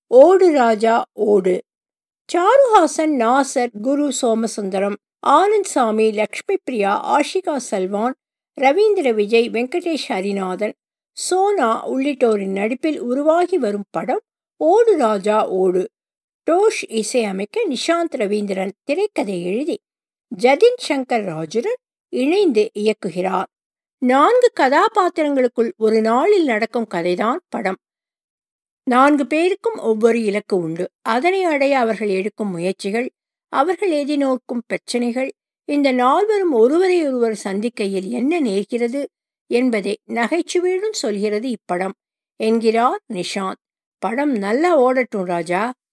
ஓடு ராஜா ஓடு சாருஹாசன் நாசர் குரு சோமசுந்தரம் ஆனந்த் சாமி லக்ஷ்மி பிரியா ஆஷிகா சல்வான் ரவீந்திர விஜய் வெங்கடேஷ் ஹரிநாதன் சோனா உள்ளிட்டோரின் நடிப்பில் உருவாகி வரும் படம் ஓடு ராஜா ஓடு டோஷ் இசையமைக்க நிஷாந்த் ரவீந்திரன் திரைக்கதை எழுதி ஜதின் சங்கர் ராஜுடன் இணைந்து இயக்குகிறார் நான்கு கதாபாத்திரங்களுக்குள் ஒரு நாளில் நடக்கும் கதைதான் படம் நான்கு பேருக்கும் ஒவ்வொரு இலக்கு உண்டு அதனை அடைய அவர்கள் எடுக்கும் முயற்சிகள் அவர்கள் எதிர்நோக்கும் பிரச்சனைகள் இந்த நால்வரும் ஒருவரை ஒருவர் சந்திக்கையில் என்ன நேர்கிறது என்பதை நகைச்சுவையுடன் சொல்கிறது இப்படம் என்கிறார் நிஷாந்த் படம் நல்லா ஓடட்டும் ராஜா